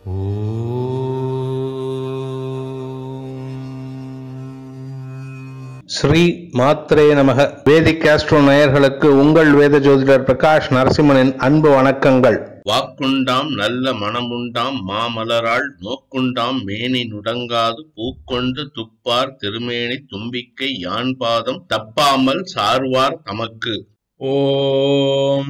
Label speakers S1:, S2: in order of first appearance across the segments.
S1: ஸ்ரீ மாத்ரே நமக வேதிக் ஆஸ்ட்ரோ நேயர்களுக்கு உங்கள் வேத ஜோதிடர் பிரகாஷ் நரசிம்மனின் அன்பு வணக்கங்கள்
S2: வாக்குண்டாம் நல்ல மனமுண்டாம் மாமலராள் நோக்குண்டாம் மேனி நுடங்காது பூக்கொண்டு துப்பார் திருமேனி தும்பிக்கை யான் பாதம் தப்பாமல் சார்வார் தமக்கு ஓம்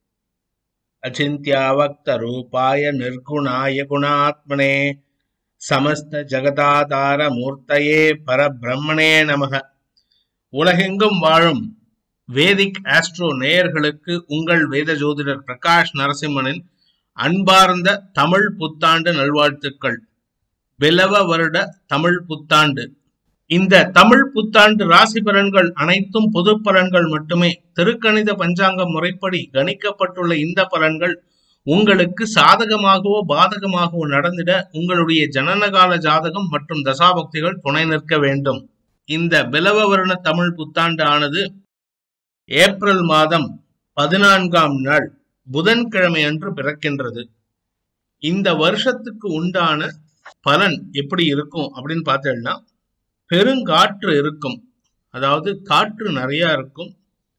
S2: அச்சிந்தியாவக்த ரூபாய நிர்குணாய குணாத்மனே சமஸ்த ஜகதாதார மூர்த்தயே பரபிரம்மணே நமக உலகெங்கும் வாழும் வேதிக் ஆஸ்ட்ரோ நேயர்களுக்கு உங்கள் வேத ஜோதிடர் பிரகாஷ் நரசிம்மனின் அன்பார்ந்த தமிழ் புத்தாண்டு நல்வாழ்த்துக்கள் பிலவ வருட தமிழ் புத்தாண்டு இந்த தமிழ் புத்தாண்டு ராசி பலன்கள் அனைத்தும் பொது பலன்கள் மட்டுமே திருக்கணித பஞ்சாங்க முறைப்படி கணிக்கப்பட்டுள்ள இந்த பலன்கள் உங்களுக்கு சாதகமாகவோ பாதகமாகவோ நடந்திட உங்களுடைய ஜனனகால ஜாதகம் மற்றும் தசாபக்திகள் துணை நிற்க வேண்டும் இந்த பிலவ வருண தமிழ் புத்தாண்டு ஆனது ஏப்ரல் மாதம் பதினான்காம் நாள் புதன்கிழமை அன்று பிறக்கின்றது இந்த வருஷத்துக்கு உண்டான பலன் எப்படி இருக்கும் அப்படின்னு பார்த்தீங்கன்னா பெருங்காற்று இருக்கும் அதாவது காற்று நிறைய இருக்கும்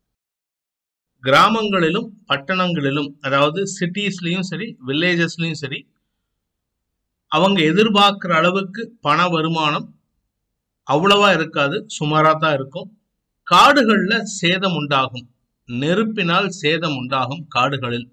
S2: கிராமங்களிலும் பட்டணங்களிலும் அதாவது சிட்டிஸ்லயும் சரி வில்லேஜஸ்லயும் சரி அவங்க எதிர்பார்க்கிற அளவுக்கு பண வருமானம் அவ்வளவா இருக்காது சுமாரா தான் இருக்கும் காடுகள்ல சேதம் உண்டாகும் நெருப்பினால் சேதம் உண்டாகும் காடுகளில்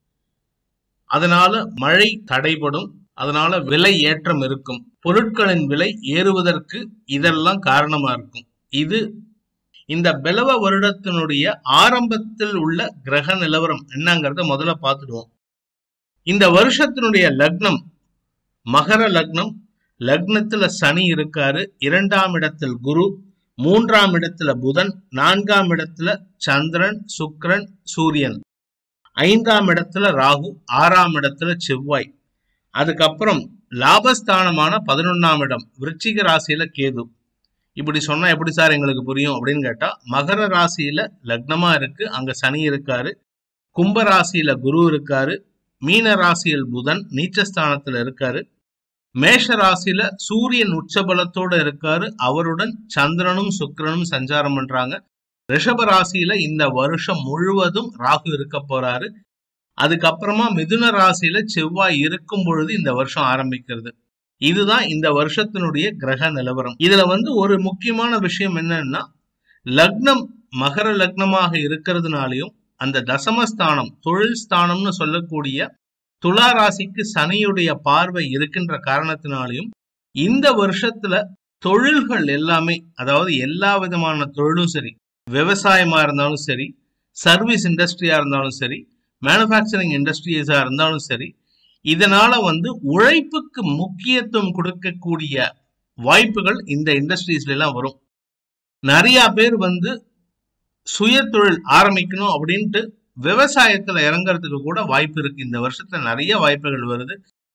S2: அதனால மழை தடைபடும் அதனால விலை ஏற்றம் இருக்கும் பொருட்களின் விலை ஏறுவதற்கு இதெல்லாம் காரணமா இருக்கும் இது இந்த பிலவ வருடத்தினுடைய ஆரம்பத்தில் உள்ள கிரக நிலவரம் என்னங்கிறத முதல்ல பார்த்துடுவோம் இந்த வருஷத்தினுடைய லக்னம் மகர லக்னம் லக்னத்துல சனி இருக்காரு இரண்டாம் இடத்தில் குரு மூன்றாம் இடத்துல புதன் நான்காம் இடத்துல சந்திரன் சுக்கிரன் சூரியன் ஐந்தாம் இடத்துல ராகு ஆறாம் இடத்துல செவ்வாய் அதுக்கப்புறம் லாபஸ்தானமான பதினொன்னாம் இடம் விருச்சிக ராசியில கேது இப்படி சொன்னா எப்படி சார் எங்களுக்கு புரியும் அப்படின்னு கேட்டா மகர ராசியில லக்னமா இருக்கு அங்க சனி இருக்காரு கும்ப ராசியில குரு இருக்காரு மீன ராசியில் புதன் நீச்சஸ்தானத்துல இருக்காரு மேஷ ராசியில சூரியன் உச்சபலத்தோட இருக்காரு அவருடன் சந்திரனும் சுக்கிரனும் சஞ்சாரம் பண்றாங்க ரிஷப ராசியில இந்த வருஷம் முழுவதும் ராகு இருக்க போறாரு அதுக்கப்புறமா மிதுன ராசியில செவ்வாய் இருக்கும் பொழுது இந்த வருஷம் ஆரம்பிக்கிறது இதுதான் இந்த வருஷத்தினுடைய கிரக நிலவரம் இதுல வந்து ஒரு முக்கியமான விஷயம் என்னன்னா லக்னம் மகர லக்னமாக இருக்கிறதுனாலையும் அந்த தசமஸ்தானம் தொழில் ஸ்தானம்னு சொல்லக்கூடிய துலா ராசிக்கு சனியுடைய பார்வை இருக்கின்ற காரணத்தினாலையும் இந்த வருஷத்துல தொழில்கள் எல்லாமே அதாவது எல்லா விதமான தொழிலும் சரி விவசாயமா இருந்தாலும் சரி சர்வீஸ் இண்டஸ்ட்ரியா இருந்தாலும் சரி மேனுஃபேக்சரிங் இண்டஸ்ட்ரீஸா இருந்தாலும் சரி இதனால வந்து உழைப்புக்கு முக்கியத்துவம் கொடுக்கக்கூடிய வாய்ப்புகள் இந்த இண்டஸ்ட்ரீஸ்ல எல்லாம் வரும் நிறைய பேர் வந்து சுய தொழில் ஆரம்பிக்கணும் அப்படின்ட்டு விவசாயத்துல இறங்குறதுக்கு கூட வாய்ப்பு இருக்கு இந்த வருஷத்துல நிறைய வாய்ப்புகள் வருது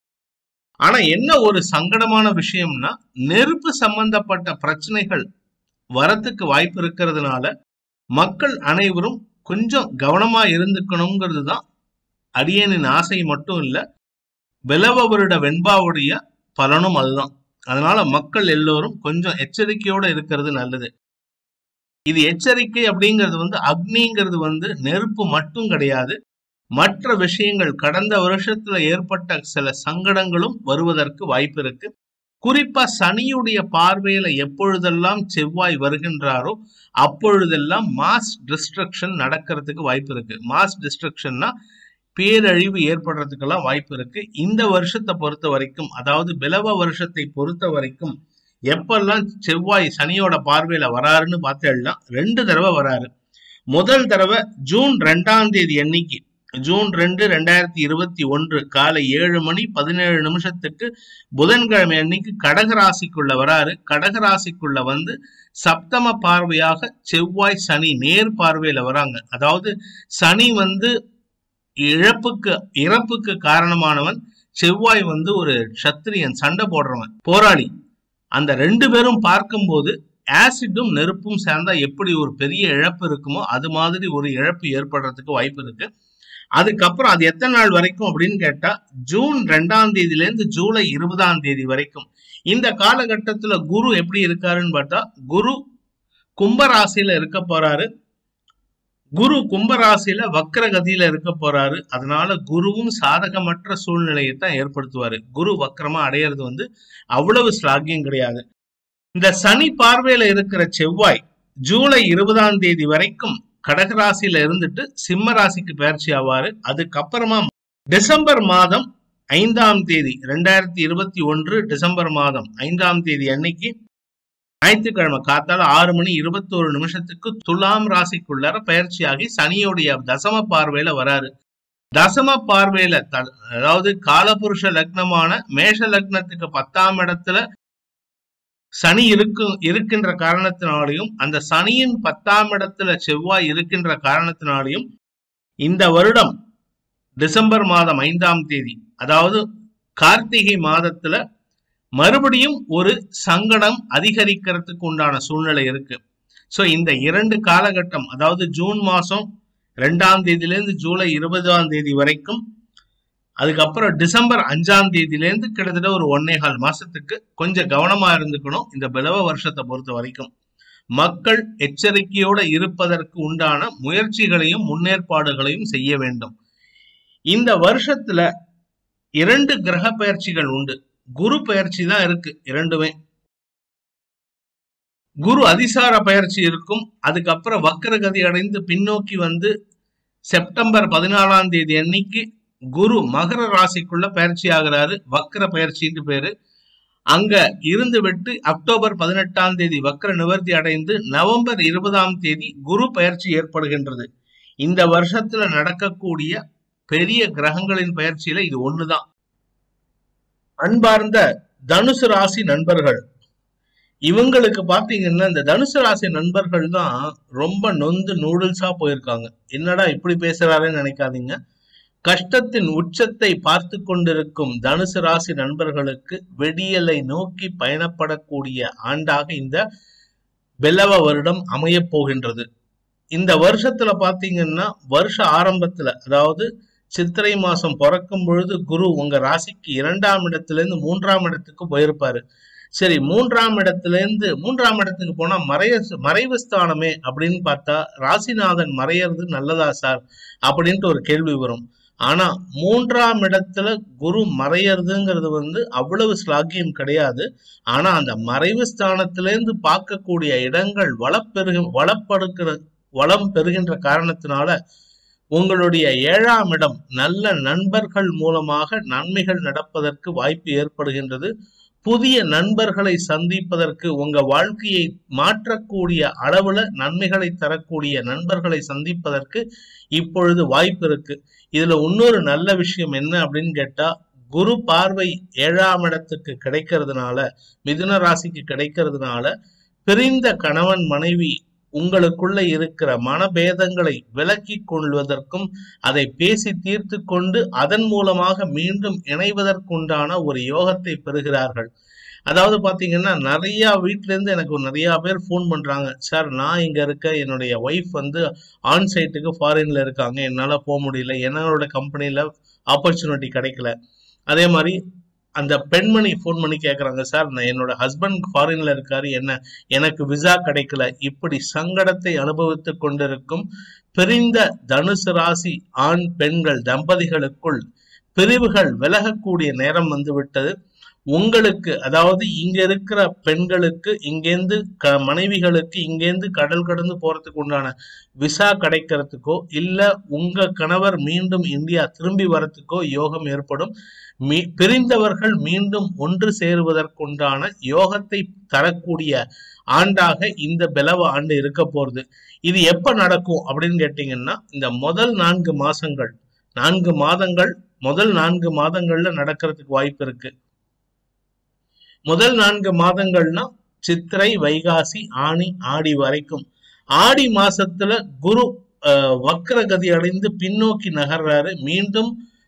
S2: ஆனா என்ன ஒரு சங்கடமான விஷயம்னா நெருப்பு சம்பந்தப்பட்ட பிரச்சனைகள் வரத்துக்கு வாய்ப்பு இருக்கிறதுனால மக்கள் அனைவரும் கொஞ்சம் கவனமா இருந்துக்கணுங்கிறது தான் அடியனின் ஆசை மட்டும் இல்ல பிலவ வருட வெண்பாவுடைய பலனும் அதுதான் அதனால மக்கள் எல்லோரும் கொஞ்சம் எச்சரிக்கையோட இருக்கிறது நல்லது இது எச்சரிக்கை அப்படிங்கிறது வந்து அக்னிங்கிறது வந்து நெருப்பு மட்டும் கிடையாது மற்ற விஷயங்கள் கடந்த வருஷத்துல ஏற்பட்ட சில சங்கடங்களும் வருவதற்கு வாய்ப்பு இருக்கு குறிப்பா சனியுடைய பார்வையில எப்பொழுதெல்லாம் செவ்வாய் வருகின்றாரோ அப்பொழுதெல்லாம் மாஸ் டிஸ்ட்ரக்ஷன் நடக்கிறதுக்கு வாய்ப்பு இருக்கு மாஸ் டிஸ்ட்ரக்ஷன்னா பேரழிவு ஏற்படுறதுக்கெல்லாம் வாய்ப்பு இருக்கு இந்த வருஷத்தை பொறுத்த வரைக்கும் அதாவது பிலவ வருஷத்தை பொறுத்த வரைக்கும் எப்பெல்லாம் செவ்வாய் சனியோட பார்வையில வராருன்னு பார்த்தேன்னா ரெண்டு தடவை வராரு முதல் தடவை ஜூன் ரெண்டாம் தேதி அன்னைக்கு ஜூன் ரெண்டு ரெண்டாயிரத்தி இருபத்தி ஒன்று காலை ஏழு மணி பதினேழு நிமிஷத்துக்கு புதன்கிழமை அன்னைக்கு கடகராசிக்குள்ள வராரு கடகராசிக்குள்ள வந்து சப்தம பார்வையாக செவ்வாய் சனி நேர் பார்வையில வராங்க அதாவது சனி வந்து இழப்புக்கு இறப்புக்கு காரணமானவன் செவ்வாய் வந்து ஒரு சத்திரியன் சண்டை போடுறவன் போராளி அந்த ரெண்டு பேரும் பார்க்கும்போது ஆசிடும் நெருப்பும் சேர்ந்தா எப்படி ஒரு பெரிய இழப்பு இருக்குமோ அது மாதிரி ஒரு இழப்பு ஏற்படுறதுக்கு வாய்ப்பு இருக்கு அதுக்கப்புறம் அது எத்தனை நாள் வரைக்கும் அப்படின்னு கேட்டா ஜூன் ரெண்டாம் தேதியில இருந்து ஜூலை இருபதாம் தேதி வரைக்கும் இந்த காலகட்டத்துல குரு எப்படி இருக்காருன்னு பார்த்தா குரு கும்பராசியில இருக்க போறாரு குரு கும்பராசியில வக்ரகதியில இருக்க போறாரு அதனால குருவும் சாதகமற்ற சூழ்நிலையை தான் ஏற்படுத்துவாரு குரு வக்ரமா அடையிறது வந்து அவ்வளவு ஸ்லாகியம் கிடையாது இந்த சனி பார்வையில இருக்கிற செவ்வாய் ஜூலை இருபதாம் தேதி வரைக்கும் கடகராசியில இருந்துட்டு சிம்ம ராசிக்கு பயிற்சி ஆவாரு அதுக்கப்புறமா டிசம்பர் மாதம் ஐந்தாம் தேதி ரெண்டாயிரத்தி இருபத்தி ஒன்று டிசம்பர் மாதம் ஐந்தாம் தேதி அன்னைக்கு ஞாயிற்றுக்கிழமை காத்தால ஆறு மணி இருபத்தோரு நிமிஷத்துக்கு துலாம் ராசிக்குள்ளார பயிற்சியாகி சனியோடைய தசம பார்வையில வராரு தசம பார்வையில த- அதாவது காலபுருஷ லக்னமான மேஷ லக்னத்துக்கு பத்தாம் இடத்துல சனி இருக்கு இருக்கின்ற காரணத்தினாலையும் அந்த சனியின் பத்தாம் இடத்துல செவ்வாய் இருக்கின்ற காரணத்தினாலையும் இந்த வருடம் டிசம்பர் மாதம் ஐந்தாம் தேதி அதாவது கார்த்திகை மாதத்துல மறுபடியும் ஒரு சங்கடம் அதிகரிக்கிறதுக்கு உண்டான சூழ்நிலை இருக்கு சோ இந்த இரண்டு காலகட்டம் அதாவது ஜூன் மாசம் ரெண்டாம் தேதியிலேருந்து ஜூலை இருபதாம் தேதி வரைக்கும் அதுக்கப்புறம் டிசம்பர் அஞ்சாம் தேதியிலேருந்து கிட்டத்தட்ட ஒரு ஒன்னே கால் மாசத்துக்கு கொஞ்சம் கவனமா இருந்துக்கணும் இந்த பிளவ வருஷத்தை பொறுத்த வரைக்கும் மக்கள் எச்சரிக்கையோட இருப்பதற்கு உண்டான முயற்சிகளையும் முன்னேற்பாடுகளையும் செய்ய வேண்டும் இந்த வருஷத்துல இரண்டு கிரக பயிற்சிகள் உண்டு குரு பயிற்சி தான் இருக்கு இரண்டுமே குரு அதிசார பயிற்சி இருக்கும் அதுக்கப்புறம் வக்கரகதி அடைந்து பின்னோக்கி வந்து செப்டம்பர் பதினாலாம் தேதி அன்னைக்கு குரு மகர ராசிக்குள்ள பயிற்சி ஆகிறாரு வக்கர பயிற்சின்னு பேரு அங்க இருந்து விட்டு அக்டோபர் பதினெட்டாம் தேதி வக்கர நிவர்த்தி அடைந்து நவம்பர் இருபதாம் தேதி குரு பயிற்சி ஏற்படுகின்றது இந்த வருஷத்துல நடக்கக்கூடிய பெரிய கிரகங்களின் பயிற்சியில இது ஒண்ணுதான் அன்பார்ந்த தனுசு ராசி நண்பர்கள் இவங்களுக்கு பாத்தீங்கன்னா இந்த தனுசு ராசி நண்பர்கள் தான் ரொம்ப நொந்து நூடுல்ஸா போயிருக்காங்க என்னடா இப்படி பேசுறாருன்னு நினைக்காதீங்க கஷ்டத்தின் உச்சத்தை பார்த்து கொண்டிருக்கும் தனுசு ராசி நண்பர்களுக்கு வெடியலை நோக்கி பயணப்படக்கூடிய ஆண்டாக இந்த பெலவ வருடம் அமையப் போகின்றது இந்த வருஷத்துல பாத்தீங்கன்னா வருஷ ஆரம்பத்துல அதாவது சித்திரை மாசம் பிறக்கும் பொழுது குரு உங்க ராசிக்கு இரண்டாம் இடத்துல இருந்து மூன்றாம் இடத்துக்கு போயிருப்பாரு சரி மூன்றாம் இடத்துல இருந்து மூன்றாம் இடத்துக்கு போனா மறைய மறைவு ஸ்தானமே அப்படின்னு பார்த்தா ராசிநாதன் மறையறது நல்லதா சார் அப்படின்ட்டு ஒரு கேள்வி வரும் ஆனா மூன்றாம் இடத்துல குரு மறையறதுங்கிறது வந்து அவ்வளவு ஸ்லாக்கியம் கிடையாது ஆனா அந்த மறைவு ஸ்தானத்திலேருந்து பார்க்கக்கூடிய இடங்கள் வளப்பெருகு வளப்படுக்கிற வளம் பெறுகின்ற காரணத்தினால உங்களுடைய ஏழாம் இடம் நல்ல நண்பர்கள் மூலமாக நன்மைகள் நடப்பதற்கு வாய்ப்பு ஏற்படுகின்றது புதிய நண்பர்களை சந்திப்பதற்கு உங்க வாழ்க்கையை மாற்றக்கூடிய அளவுல நன்மைகளை தரக்கூடிய நண்பர்களை சந்திப்பதற்கு இப்பொழுது வாய்ப்பு இருக்கு இதுல இன்னொரு நல்ல விஷயம் என்ன அப்படின்னு கேட்டா குரு பார்வை ஏழாம் இடத்துக்கு கிடைக்கிறதுனால மிதுன ராசிக்கு கிடைக்கிறதுனால பிரிந்த கணவன் மனைவி உங்களுக்குள்ள இருக்கிற மனபேதங்களை விலக்கி கொள்வதற்கும் அதை பேசி தீர்த்து கொண்டு அதன் மூலமாக மீண்டும் இணைவதற்குண்டான ஒரு யோகத்தை பெறுகிறார்கள் அதாவது பாத்தீங்கன்னா நிறைய வீட்ல இருந்து எனக்கு நிறைய பேர் ஃபோன் பண்றாங்க சார் நான் இங்க இருக்க என்னுடைய ஒய்ஃப் வந்து ஆன் சைட்டுக்கு ஃபாரின்ல இருக்காங்க என்னால போக முடியல என்னோட கம்பெனில ஆப்பர்ச்சுனிட்டி கிடைக்கல அதே மாதிரி அந்த பெண்மணி ஃபோன் பண்ணி கேட்குறாங்க சார் நான் என்னோட ஹஸ்பண்ட் ஃபாரின்ல இருக்காரு என்ன எனக்கு விசா கிடைக்கல இப்படி சங்கடத்தை அனுபவித்து கொண்டிருக்கும் பிரிந்த தனுசு ராசி ஆண் பெண்கள் தம்பதிகளுக்குள் பிரிவுகள் விலகக்கூடிய நேரம் வந்து விட்டது உங்களுக்கு அதாவது இங்க இருக்கிற பெண்களுக்கு இங்கேருந்து க மனைவிகளுக்கு இங்கேருந்து கடல் கடந்து போறதுக்கு உண்டான விசா கிடைக்கிறதுக்கோ இல்ல உங்க கணவர் மீண்டும் இந்தியா திரும்பி வரத்துக்கோ யோகம் ஏற்படும் மீ பிரிந்தவர்கள் மீண்டும் ஒன்று சேருவதற்குண்டான யோகத்தை தரக்கூடிய ஆண்டாக இந்த பிளவ ஆண்டு இருக்க போறது இது எப்ப நடக்கும் அப்படின்னு கேட்டீங்கன்னா இந்த முதல் நான்கு மாசங்கள் நான்கு மாதங்கள் முதல் நான்கு மாதங்கள்ல நடக்கிறதுக்கு வாய்ப்பு இருக்கு முதல் நான்கு மாதங்கள்னா சித்திரை வைகாசி ஆணி ஆடி வரைக்கும் ஆடி மாசத்துல குரு அஹ், வக்ரகதி அடைந்து பின்னோக்கி நகர்றாரு மீண்டும்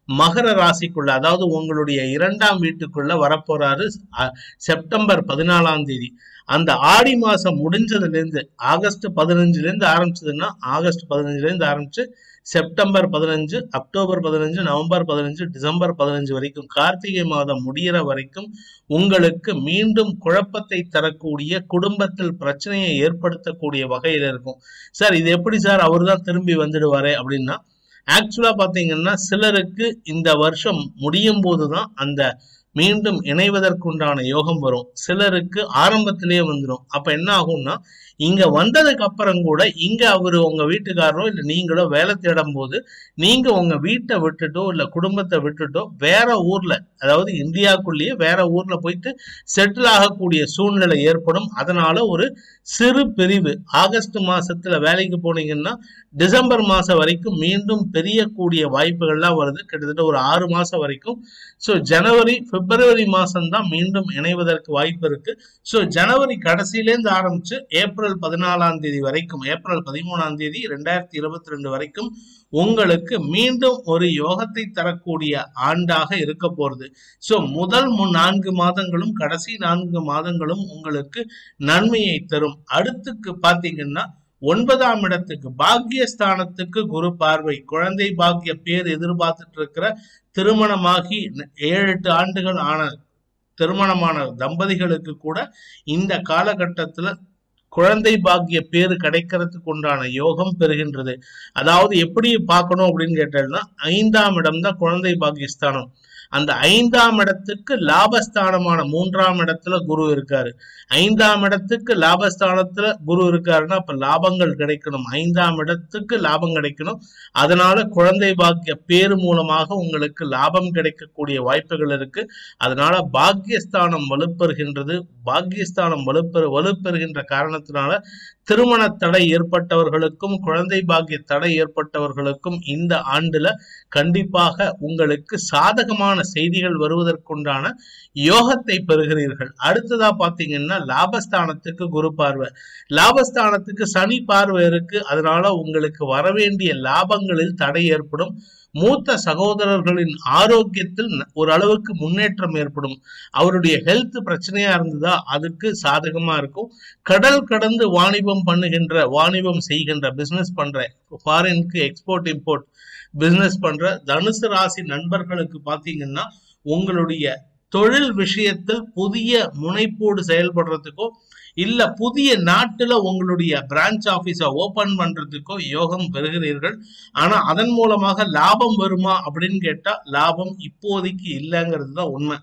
S2: மகர ராசிக்குள்ள அதாவது உங்களுடைய இரண்டாம் வீட்டுக்குள்ள வரப்போறாரு அ- செப்டம்பர் பதினாலாம் தேதி அந்த ஆடி மாசம் முடிஞ்சதுல இருந்து ஆகஸ்ட் பதினஞ்சுல இருந்து ஆரம்பிச்சதுன்னா ஆகஸ்ட் பதினஞ்சுல இருந்து ஆரம்பிச்சு செப்டம்பர் பதினஞ்சு அக்டோபர் பதினஞ்சு நவம்பர் பதினஞ்சு டிசம்பர் பதினஞ்சு வரைக்கும் கார்த்திகை மாதம் முடியிற வரைக்கும் உங்களுக்கு மீண்டும் குழப்பத்தை தரக்கூடிய குடும்பத்தில் பிரச்சனையை ஏற்படுத்தக்கூடிய வகையில இருக்கும் சார் இது எப்படி சார் அவர் தான் திரும்பி வந்துடுவாரே அப்படின்னா ஆக்சுவலா பாத்தீங்கன்னா சிலருக்கு இந்த வருஷம் முடியும் போதுதான் அந்த மீண்டும் இணைவதற்குண்டான யோகம் வரும் சிலருக்கு ஆரம்பத்திலேயே வந்துடும் அப்ப என்ன ஆகும்னா இங்க வந்ததுக்கு அப்புறம் கூட இங்க அவரு உங்க வீட்டுக்காரரோ இல்ல நீங்களோ வேலை தேடும் போது நீங்க உங்க வீட்டை விட்டுட்டோ இல்ல குடும்பத்தை விட்டுட்டோ வேற ஊர்ல அதாவது இந்தியாக்குள்ளேயே வேற ஊர்ல போயிட்டு செட்டில் ஆகக்கூடிய சூழ்நிலை ஏற்படும் அதனால ஒரு சிறு பிரிவு ஆகஸ்ட் மாசத்துல வேலைக்கு போனீங்கன்னா டிசம்பர் மாசம் வரைக்கும் மீண்டும் பெரியக்கூடிய வாய்ப்புகள்லாம் வருது கிட்டத்தட்ட ஒரு ஆறு மாசம் வரைக்கும் ஸோ ஜனவரி பிப்ரவரி மாசம் தான் மீண்டும் இணைவதற்கு வாய்ப்பு இருக்கு ஸோ ஜனவரி கடைசியிலேருந்து ஆரம்பிச்சு ஏப்ரல் பதினாலாம் தேதி வரைக்கும் ஏப்ரல் பதிமூணாம் தேதி ரெண்டாயிரத்தி இருபத்தி ரெண்டு வரைக்கும் உங்களுக்கு மீண்டும் ஒரு யோகத்தை தரக்கூடிய ஆண்டாக இருக்க போறது ஸோ முதல் மு- நான்கு மாதங்களும் கடைசி நான்கு மாதங்களும் உங்களுக்கு நன்மையை தரும் அடுத்துக்கு பாத்தீங்கன்னா ஒன்பதாம் இடத்துக்கு பாக்கியஸ்தானத்துக்கு குரு பார்வை குழந்தை பாக்கிய பேர் எதிர்பார்த்துட்டு இருக்கிற திருமணமாகி ந- ஏழு எட்டு ஆண்டுகள் ஆன திருமணமான தம்பதிகளுக்கு கூட இந்த காலகட்டத்துல குழந்தை பாக்கிய பேரு கிடைக்கிறதுக்கு உண்டான யோகம் பெறுகின்றது அதாவது எப்படி பார்க்கணும் அப்படின்னு கேட்டதுன்னா ஐந்தாம் இடம் தான் குழந்தை பாக்கியஸ்தானம் அந்த ஐந்தாம் இடத்துக்கு லாபஸ்தானமான மூன்றாம் இடத்துல குரு இருக்காரு ஐந்தாம் இடத்துக்கு லாபஸ்தானத்துல குரு இருக்காருன்னா அப்ப லாபங்கள் கிடைக்கணும் ஐந்தாம் இடத்துக்கு லாபம் கிடைக்கணும் அதனால குழந்தை பாக்கிய பேரு மூலமாக உங்களுக்கு லாபம் கிடைக்கக்கூடிய வாய்ப்புகள் இருக்கு அதனால பாக்கியஸ்தானம் வலுப்பெறுகின்றது பாக்கியஸ்தானம் வலுப்பெறு வலுப்பெறுகின்ற காரணத்தினால திருமண தடை ஏற்பட்டவர்களுக்கும் குழந்தை பாக்கிய தடை ஏற்பட்டவர்களுக்கும் இந்த ஆண்டுல கண்டிப்பாக உங்களுக்கு சாதகமான செய்திகள் வருவதற்குண்டான யோகத்தை பெறுகிறீர்கள் அடுத்ததா பாத்தீங்கன்னா லாபஸ்தானத்துக்கு குரு பார்வை லாபஸ்தானத்துக்கு சனி பார்வை இருக்கு அதனால உங்களுக்கு வரவேண்டிய லாபங்களில் தடை ஏற்படும் மூத்த சகோதரர்களின் ஆரோக்கியத்தில் ந- ஓரளவுக்கு முன்னேற்றம் ஏற்படும் அவருடைய ஹெல்த் பிரச்சனையா இருந்ததா அதுக்கு சாதகமா இருக்கும் கடல் கடந்து வாணிபம் பண்ணுகின்ற வாணிபம் செய்கின்ற பிசினஸ் பண்ற ஃபாரினுக்கு எக்ஸ்போர்ட் இம்போர்ட் பிசினஸ் பண்ற தனுசு ராசி நண்பர்களுக்கு பாத்தீங்கன்னா உங்களுடைய தொழில் விஷயத்தில் புதிய முனைப்போடு செயல்படுறதுக்கோ இல்ல புதிய நாட்டுல உங்களுடைய பிரான்ச் ஆபீஸ ஓபன் பண்றதுக்கோ யோகம் பெறுகிறீர்கள் ஆனா அதன் மூலமாக லாபம் வருமா அப்படின்னு கேட்டா லாபம் இப்போதைக்கு இல்லைங்கிறது தான் உண்மை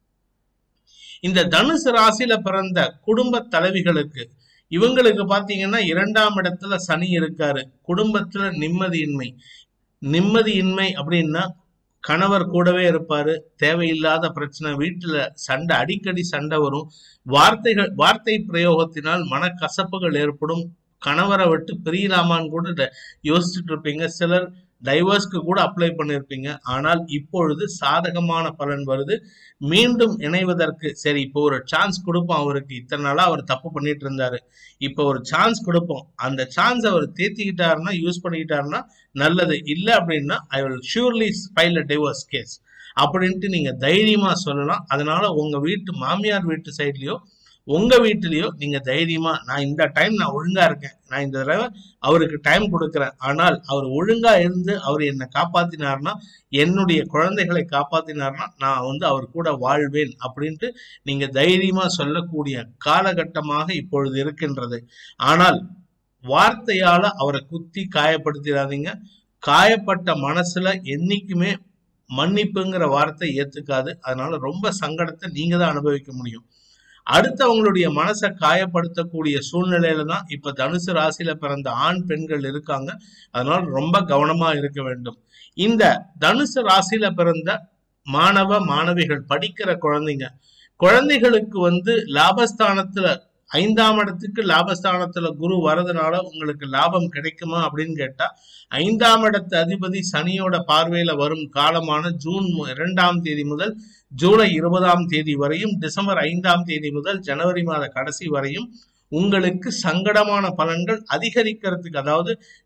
S2: இந்த தனுசு ராசியில பிறந்த குடும்ப தலைவிகளுக்கு இவங்களுக்கு பாத்தீங்கன்னா இரண்டாம் இடத்துல சனி இருக்காரு குடும்பத்துல நிம்மதியின்மை நிம்மதியின்மை அப்படின்னா கணவர் கூடவே இருப்பாரு தேவையில்லாத பிரச்சனை வீட்டுல சண்டை அடிக்கடி சண்டை வரும் வார்த்தைகள் வார்த்தை பிரயோகத்தினால் மனக்கசப்புகள் ஏற்படும் கணவரை விட்டு பிரியலாமான்னு கூட ட- யோசிச்சுட்டு இருப்பீங்க சிலர் டைவர்ஸ்க்கு கூட அப்ளை பண்ணியிருப்பீங்க ஆனால் இப்பொழுது சாதகமான பலன் வருது மீண்டும் இணைவதற்கு சரி இப்போ ஒரு சான்ஸ் கொடுப்போம் அவருக்கு இத்தனை நாளா அவர் தப்பு பண்ணிட்டு இருந்தாரு இப்போ ஒரு சான்ஸ் கொடுப்போம் அந்த சான்ஸ் அவர் தேத்திக்கிட்டாருன்னா யூஸ் பண்ணிக்கிட்டாருன்னா நல்லது இல்லை அப்படின்னா I will surely file a divorce case அப்படின்ட்டு நீங்க தைரியமா சொல்லலாம் அதனால உங்க வீட்டு மாமியார் வீட்டு சைட்லயோ உங்க வீட்டிலேயோ நீங்க தைரியமா நான் இந்த டைம் நான் ஒழுங்கா இருக்கேன் நான் இந்த தடவை அவருக்கு டைம் கொடுக்குறேன் ஆனால் அவர் ஒழுங்கா இருந்து அவர் என்னை காப்பாத்தினார்னா என்னுடைய குழந்தைகளை காப்பாத்தினார்னா நான் வந்து அவர் கூட வாழ்வேன் அப்படின்ட்டு நீங்க தைரியமா சொல்லக்கூடிய காலகட்டமாக இப்பொழுது இருக்கின்றது ஆனால் வார்த்தையால அவரை குத்தி காயப்படுத்திடாதீங்க காயப்பட்ட மனசுல என்னைக்குமே மன்னிப்புங்கிற வார்த்தை ஏத்துக்காது அதனால ரொம்ப சங்கடத்தை நீங்க தான் அனுபவிக்க முடியும் அடுத்தவங்களுடைய மனசை காயப்படுத்தக்கூடிய சூழ்நிலையில தான் இப்ப தனுசு ராசியில பிறந்த ஆண் பெண்கள் இருக்காங்க அதனால ரொம்ப கவனமா இருக்க வேண்டும் இந்த தனுசு ராசியில பிறந்த மாணவ மாணவிகள் படிக்கிற குழந்தைங்க குழந்தைகளுக்கு வந்து லாபஸ்தானத்துல ஐந்தாம் இடத்துக்கு லாபஸ்தானத்துல குரு வரதுனால உங்களுக்கு லாபம் கிடைக்குமா அப்படின்னு கேட்டா ஐந்தாம் இடத்து அதிபதி சனியோட பார்வையில வரும் காலமான ஜூன் மு- இரண்டாம் தேதி முதல் ஜூலை இருபதாம் தேதி வரையும் டிசம்பர் ஐந்தாம் தேதி முதல் ஜனவரி மாத கடைசி வரையும் உங்களுக்கு சங்கடமான பலன்கள் அதிகரிக்கிறதுக்கு அதாவது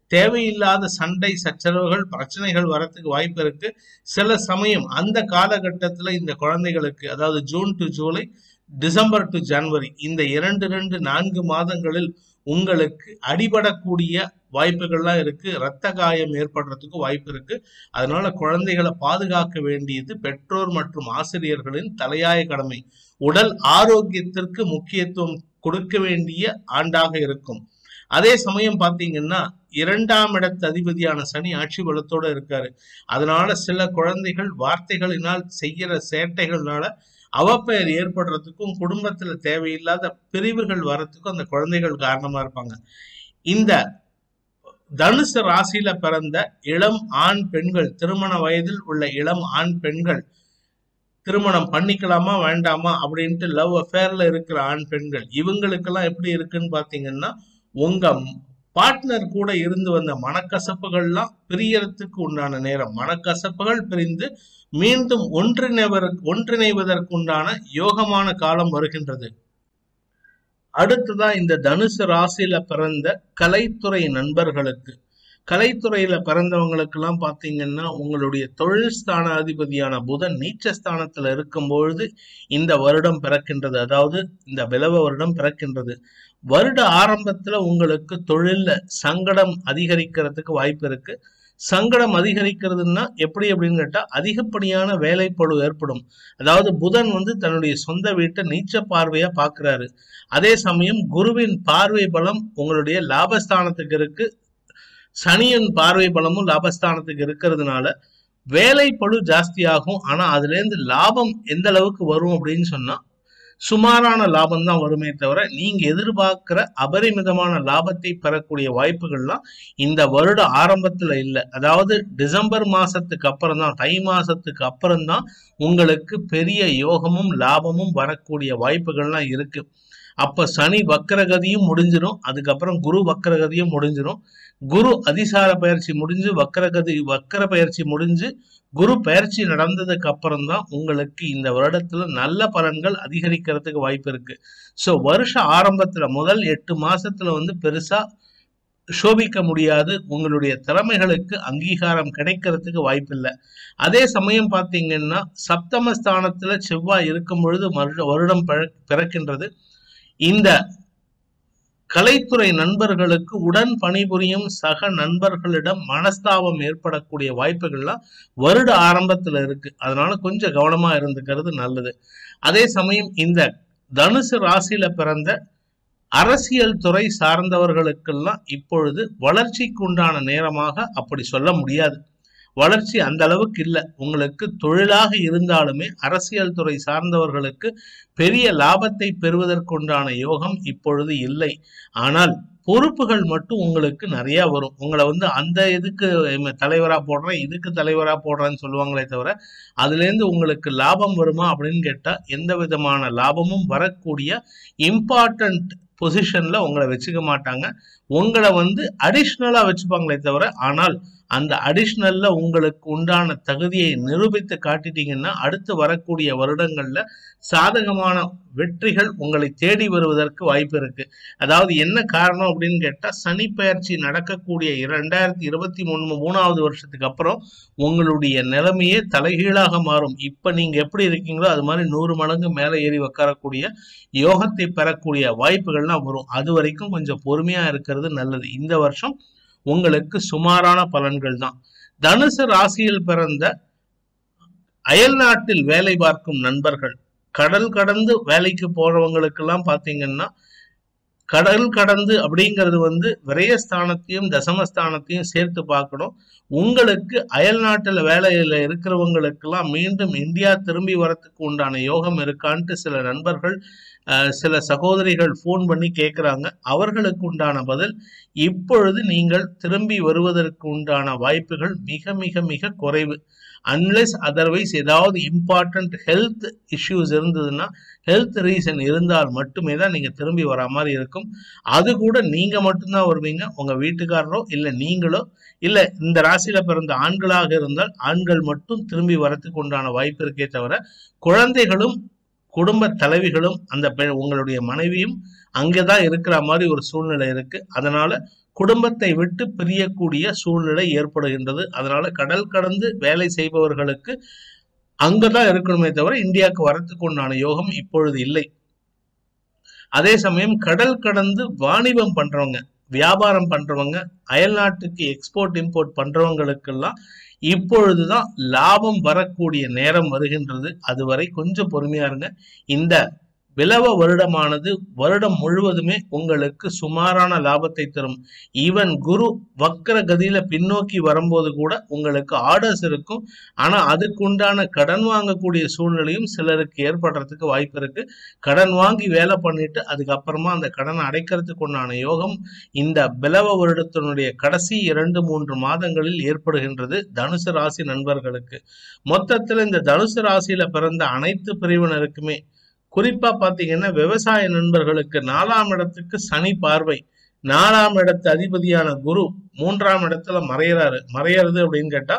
S2: தேவையில்லாத சண்டை சச்சரவுகள் பிரச்சனைகள் வரத்துக்கு வாய்ப்பு இருக்கு சில சமயம் அந்த காலகட்டத்துல இந்த குழந்தைகளுக்கு அதாவது June to July December to January இந்த இரண்டு ரெண்டு நான்கு மாதங்களில் உங்களுக்கு அடிபடக்கூடிய வாய்ப்புகள்லாம் இருக்கு இரத்த காயம் ஏற்படுறதுக்கு வாய்ப்பு இருக்கு அதனால குழந்தைகளை பாதுகாக்க வேண்டியது பெற்றோர் மற்றும் ஆசிரியர்களின் தலையாய கடமை உடல் ஆரோக்கியத்திற்கு முக்கியத்துவம் கொடுக்க வேண்டிய ஆண்டாக இருக்கும் அதே சமயம் பாத்தீங்கன்னா இரண்டாம் இடத்து அதிபதியான சனி ஆட்சி பலத்தோட இருக்காரு அதனால சில குழந்தைகள் வார்த்தைகளினால் செய்யற சேட்டைகள்னால அவப்பெயர் ஏற்படுறதுக்கும் குடும்பத்துல தேவையில்லாத பிரிவுகள் வரத்துக்கும் அந்த குழந்தைகள் காரணமா இருப்பாங்க இந்த தனுசு ராசியில பிறந்த இளம் ஆண் பெண்கள் திருமண வயதில் உள்ள இளம் ஆண் பெண்கள் திருமணம் பண்ணிக்கலாமா வேண்டாமா அப்படின்ட்டு லவ் அஃபேர்ல இருக்கிற ஆண் பெண்கள் இவங்களுக்கெல்லாம் எப்படி இருக்குன்னு பாத்தீங்கன்னா உங்க பார்ட்னர் கூட இருந்து வந்த மனக்கசப்புகள்லாம் பிரியறதுக்கு உண்டான நேரம் மனக்கசப்புகள் பிரிந்து மீண்டும் ஒன்றிணைவர் ஒன்றிணைவதற்கு உண்டான யோகமான காலம் வருகின்றது அடுத்ததான் இந்த தனுசு ராசியில பிறந்த கலைத்துறை நண்பர்களுக்கு கலைத்துறையில பிறந்தவங்களுக்கு எல்லாம் பாத்தீங்கன்னா உங்களுடைய தொழில் ஸ்தான அதிபதியான புதன் நீச்சஸ்தானத்துல இருக்கும் பொழுது இந்த வருடம் பிறக்கின்றது அதாவது இந்த பிளவ வருடம் பிறக்கின்றது வருட ஆரம்பத்துல உங்களுக்கு தொழில்ல சங்கடம் அதிகரிக்கிறதுக்கு வாய்ப்பு இருக்கு சங்கடம் அதிகரிக்கிறதுன்னா எப்படி அப்படின்னு கேட்டா அதிகப்படியான வேலைப்பழு ஏற்படும் அதாவது புதன் வந்து தன்னுடைய சொந்த வீட்டை நீச்ச பார்வையா பாக்குறாரு அதே சமயம் குருவின் பார்வை பலம் உங்களுடைய லாபஸ்தானத்துக்கு இருக்கு சனியின் பார்வை பலமும் லாபஸ்தானத்துக்கு இருக்கிறதுனால வேலை பழு ஜாஸ்தியாகும் ஆனா அதுல இருந்து லாபம் எந்த அளவுக்கு வரும் அப்படின்னு சொன்னா சுமாரான லாபம் தான் வருமே தவிர நீங்க எதிர்பார்க்கிற அபரிமிதமான லாபத்தை பெறக்கூடிய வாய்ப்புகள்லாம் இந்த வருட ஆரம்பத்துல இல்லை அதாவது டிசம்பர் மாசத்துக்கு அப்புறம் தான் தை மாசத்துக்கு அப்புறம் தான் உங்களுக்கு பெரிய யோகமும் லாபமும் வரக்கூடிய வாய்ப்புகள்லாம் இருக்கு அப்ப சனி வக்கரகதியும் முடிஞ்சிடும் அதுக்கப்புறம் குரு வக்கரகதியும் முடிஞ்சிடும் குரு அதிசார பயிற்சி முடிஞ்சு வக்கரகதி வக்கர பயிற்சி முடிஞ்சு குரு பயிற்சி நடந்ததுக்கு அப்புறம் தான் உங்களுக்கு இந்த வருடத்துல நல்ல பலன்கள் அதிகரிக்கிறதுக்கு வாய்ப்பு இருக்கு ஸோ வருஷ ஆரம்பத்துல முதல் எட்டு மாசத்துல வந்து பெருசா சோபிக்க முடியாது உங்களுடைய திறமைகளுக்கு அங்கீகாரம் கிடைக்கிறதுக்கு வாய்ப்பில்லை அதே சமயம் பார்த்தீங்கன்னா சப்தமஸ்தானத்துல செவ்வாய் இருக்கும் பொழுது மருட- வருடம் பிற- பிறக்கின்றது இந்த கலைத்துறை நண்பர்களுக்கு உடன் பணிபுரியும் சக நண்பர்களிடம் மனஸ்தாபம் ஏற்படக்கூடிய வாய்ப்புகள்லாம் வருட ஆரம்பத்துல இருக்கு அதனால கொஞ்சம் கவனமா இருந்துக்கிறது நல்லது அதே சமயம் இந்த தனுசு ராசியில பிறந்த அரசியல் துறை சார்ந்தவர்களுக்கெல்லாம் இப்பொழுது வளர்ச்சிக்கு உண்டான நேரமாக அப்படி சொல்ல முடியாது வளர்ச்சி அந்த அளவுக்கு இல்லை உங்களுக்கு தொழிலாக இருந்தாலுமே அரசியல் துறை சார்ந்தவர்களுக்கு பெரிய லாபத்தை பெறுவதற்குண்டான யோகம் இப்பொழுது இல்லை ஆனால் பொறுப்புகள் மட்டும் உங்களுக்கு நிறைய வரும் உங்களை வந்து அந்த இதுக்கு தலைவரா போடுறேன் இதுக்கு தலைவரா போடுறேன்னு சொல்லுவாங்களே தவிர அதுல இருந்து உங்களுக்கு லாபம் வருமா அப்படின்னு கேட்டா எந்த விதமான லாபமும் வரக்கூடிய இம்பார்ட்டன்ட் பொசிஷன்ல உங்களை வச்சுக்க மாட்டாங்க உங்களை வந்து அடிஷ்னலா வச்சுப்பாங்களே தவிர ஆனால் அந்த அடிஷ்னல்ல உங்களுக்கு உண்டான தகுதியை நிரூபித்து காட்டிட்டீங்கன்னா அடுத்து வரக்கூடிய வருடங்கள்ல சாதகமான வெற்றிகள் உங்களை தேடி வருவதற்கு வாய்ப்பு இருக்கு அதாவது என்ன காரணம் அப்படின்னு கேட்டா சனி பயிற்சி நடக்கக்கூடிய இரண்டாயிரத்தி இருபத்தி மூணு மூணாவது வருஷத்துக்கு அப்புறம் உங்களுடைய நிலைமையே தலைகீழாக மாறும் இப்ப நீங்க எப்படி இருக்கீங்களோ அது மாதிரி நூறு மடங்கு மேலே ஏறி உட்காரக்கூடிய யோகத்தை பெறக்கூடிய வாய்ப்புகள்லாம் வரும் அது வரைக்கும் கொஞ்சம் பொறுமையா இருக்கிறது நல்லது இந்த வருஷம் உங்களுக்கு சுமாரான பலன்கள் தான் தனுசு ராசியில் பிறந்த அயல் நாட்டில் வேலை பார்க்கும் நண்பர்கள் கடல் கடந்து வேலைக்கு போறவங்களுக்கெல்லாம் பாத்தீங்கன்னா கடல் கடந்து அப்படிங்கிறது வந்து விரயஸ்தானத்தையும் தசமஸ்தானத்தையும் சேர்த்து பார்க்கணும் உங்களுக்கு அயல் நாட்டுல வேலையில இருக்கிறவங்களுக்கெல்லாம் மீண்டும் இந்தியா திரும்பி வரத்துக்கு உண்டான யோகம் இருக்கான்ட்டு சில நண்பர்கள் அஹ், சில சகோதரிகள் ஃபோன் பண்ணி கேட்குறாங்க அவர்களுக்கு உண்டான பதில் இப்பொழுது நீங்கள் திரும்பி வருவதற்கு உண்டான வாய்ப்புகள் மிக மிக மிக குறைவு அன்லெஸ் அதர்வைஸ் ஏதாவது இம்பார்ட்டன்ட் ஹெல்த் இஷ்யூஸ் இருந்ததுன்னா ஹெல்த் ரீசன் இருந்தால் மட்டுமே தான் நீங்க திரும்பி வர மாதிரி இருக்கும் அது கூட நீங்க மட்டும்தான் வருவீங்க உங்க வீட்டுக்காரரோ இல்ல நீங்களோ இல்ல இந்த ராசியில பிறந்த ஆண்களாக இருந்தால் ஆண்கள் மட்டும் திரும்பி வரத்துக்கு உண்டான வாய்ப்பு இருக்கே தவிர குழந்தைகளும் குடும்ப தலைவிகளும் அந்த பெ- உங்களுடைய மனைவியும் அங்கதான் இருக்கிற மாதிரி ஒரு சூழ்நிலை இருக்கு அதனால குடும்பத்தை விட்டு பிரியக்கூடிய சூழ்நிலை ஏற்படுகின்றது அதனால கடல் கடந்து வேலை செய்பவர்களுக்கு அங்கதான் இருக்கணுமே தவிர இந்தியாவுக்கு வரத்துக்கு உண்டான யோகம் இப்பொழுது இல்லை அதே சமயம் கடல் கடந்து வாணிபம் பண்றவங்க வியாபாரம் பண்றவங்க அயல்நாட்டுக்கு எக்ஸ்போர்ட் இம்போர்ட் பண்றவங்களுக்கெல்லாம் இப்பொழுதுதான் லாபம் வரக்கூடிய நேரம் வருகின்றது அதுவரை கொஞ்சம் பொறுமையா இருங்க இந்த விலவ வருடமானது வருடம் முழுவதுமே உங்களுக்கு சுமாரான லாபத்தை தரும் ஈவன் குரு வக்கர கதியில பின்னோக்கி வரும்போது கூட உங்களுக்கு ஆர்டர்ஸ் இருக்கும் ஆனா அதுக்குண்டான கடன் வாங்கக்கூடிய சூழ்நிலையும் சிலருக்கு ஏற்படுறதுக்கு வாய்ப்பு இருக்கு கடன் வாங்கி வேலை பண்ணிட்டு அதுக்கப்புறமா அந்த கடனை அடைக்கிறதுக்கு உண்டான யோகம் இந்த பிலவ வருடத்தினுடைய கடைசி இரண்டு மூன்று மாதங்களில் ஏற்படுகின்றது தனுசு ராசி நண்பர்களுக்கு மொத்தத்துல இந்த தனுசு ராசியில பிறந்த அனைத்து பிரிவினருக்குமே குறிப்பா பாத்தீங்கன்னா விவசாய நண்பர்களுக்கு நாலாம் இடத்துக்கு சனி பார்வை நாலாம் இடத்து அதிபதியான குரு மூன்றாம் இடத்துல மறையறாரு மறையறது அப்படின்னு கேட்டா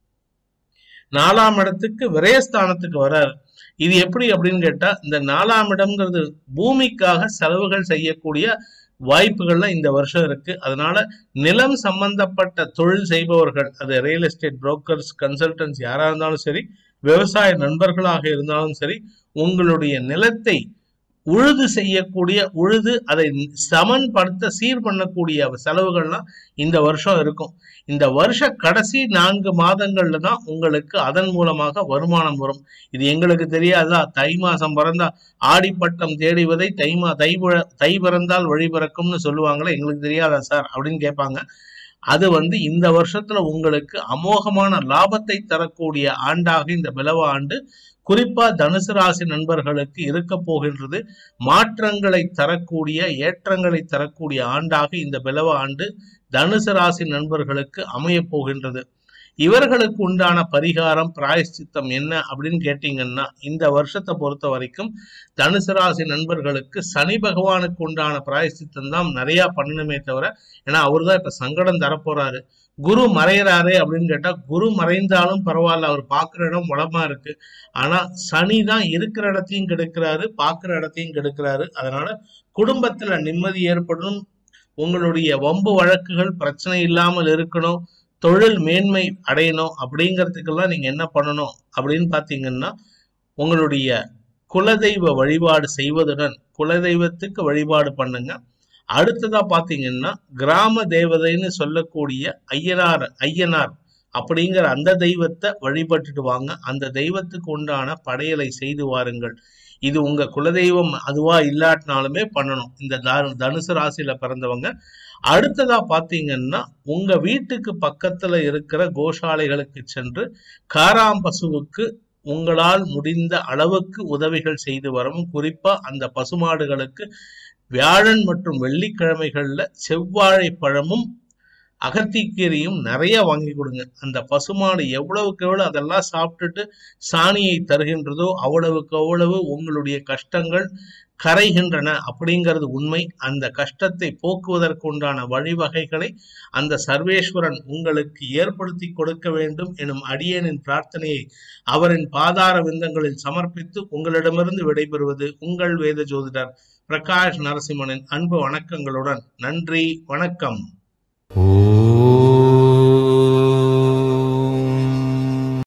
S2: நாலாம் இடத்துக்கு விரயஸ்தானத்துக்கு வராரு இது எப்படி அப்படின்னு கேட்டா இந்த நாலாம் இடம்ங்கிறது பூமிக்காக செலவுகள் செய்யக்கூடிய வாய்ப்புகள்லாம் இந்த வருஷம் இருக்கு அதனால நிலம் சம்பந்தப்பட்ட தொழில் செய்பவர்கள் அது ரியல் எஸ்டேட் புரோக்கர்ஸ் கன்சல்டன்ஸ் யாரா இருந்தாலும் சரி விவசாய நண்பர்களாக இருந்தாலும் சரி உங்களுடைய நிலத்தை உழுது செய்யக்கூடிய உழுது அதை சமன்படுத்த சீர் பண்ணக்கூடிய செலவுகள்லாம் இந்த வருஷம் இருக்கும் இந்த வருஷ கடைசி நான்கு மாதங்கள்ல தான் உங்களுக்கு அதன் மூலமாக வருமானம் வரும் இது எங்களுக்கு தெரியாதா தை மாசம் பிறந்தா ஆடிப்பட்டம் தேடிவதை தை மா தை புழ- தை பிறந்தால் வழி பிறக்கும்னு சொல்லுவாங்களே எங்களுக்கு தெரியாதா சார் அப்படின்னு கேட்பாங்க அது வந்து இந்த வருஷத்துல உங்களுக்கு அமோகமான லாபத்தை தரக்கூடிய ஆண்டாக இந்த பிளவ ஆண்டு குறிப்பா தனுசு ராசி நண்பர்களுக்கு இருக்க போகின்றது மாற்றங்களை தரக்கூடிய ஏற்றங்களை தரக்கூடிய ஆண்டாக இந்த பிளவ ஆண்டு தனுசு ராசி நண்பர்களுக்கு அமைய போகின்றது இவர்களுக்கு உண்டான பரிகாரம் பிராயஷ்சித்தம் என்ன அப்படின்னு கேட்டீங்கன்னா இந்த வருஷத்தை பொறுத்த வரைக்கும் தனுசு ராசி நண்பர்களுக்கு சனி பகவானுக்கு உண்டான பிராயஷ்சித்தம் தான் நிறைய பண்ணணுமே தவிர ஏன்னா அவர் தான் இப்ப சங்கடம் தரப்போறாரு குரு மறையறாரு அப்படின்னு கேட்டா குரு மறைந்தாலும் பரவாயில்ல அவர் பார்க்குற இடம் வளமா இருக்கு ஆனா சனி தான் இருக்கிற இடத்தையும் கெடுக்கிறாரு பார்க்குற இடத்தையும் கெடுக்கிறாரு அதனால குடும்பத்துல நிம்மதி ஏற்படணும் உங்களுடைய வம்பு வழக்குகள் பிரச்சனை இல்லாமல் இருக்கணும் தொழில் மேன்மை அடையணும் அப்படிங்கிறதுக்கெல்லாம் நீங்க என்ன பண்ணணும் அப்படின்னு பாத்தீங்கன்னா உங்களுடைய குலதெய்வ வழிபாடு செய்வதுடன் குலதெய்வத்துக்கு வழிபாடு பண்ணுங்க அடுத்ததா பாத்தீங்கன்னா கிராம தேவதைன்னு சொல்லக்கூடிய ஐயனார் ஐயனார் அப்படிங்கிற அந்த தெய்வத்தை வழிபட்டுட்டு வாங்க அந்த தெய்வத்துக்கு உண்டான படையலை செய்து வாருங்கள் இது உங்க குலதெய்வம் அதுவா இல்லாட்டினாலுமே பண்ணணும் இந்த த- தனுசு ராசியில பிறந்தவங்க அடுத்ததா பாத்தீங்கன்னா உங்க வீட்டுக்கு பக்கத்துல இருக்கிற கோஷாலைகளுக்கு சென்று காராம்பசுவுக்கு உங்களால் முடிந்த அளவுக்கு உதவிகள் செய்து வரவும் குறிப்பா அந்த பசுமாடுகளுக்கு வியாழன் மற்றும் வெள்ளிக்கிழமைகள்ல செவ்வாழை பழமும் அகத்திக்கீரையும் நிறைய வாங்கி கொடுங்க அந்த பசுமாடு எவ்வளவுக்கு எவ்வளவு அதெல்லாம் சாப்பிட்டுட்டு சாணியை தருகின்றதோ அவ்வளவுக்கு அவ்வளவு உங்களுடைய கஷ்டங்கள் கரைகின்றன அப்படிங்கிறது உண்மை அந்த கஷ்டத்தை போக்குவதற்கு உண்டான வழிவகைகளை அந்த சர்வேஸ்வரன் உங்களுக்கு ஏற்படுத்தி கொடுக்க வேண்டும் எனும் அடியேனின் பிரார்த்தனையை அவரின் பாதார விந்தங்களில் சமர்ப்பித்து உங்களிடமிருந்து விடைபெறுவது உங்கள் வேத ஜோதிடர் பிரகாஷ் நரசிம்மனின் அன்பு வணக்கங்களுடன் நன்றி வணக்கம்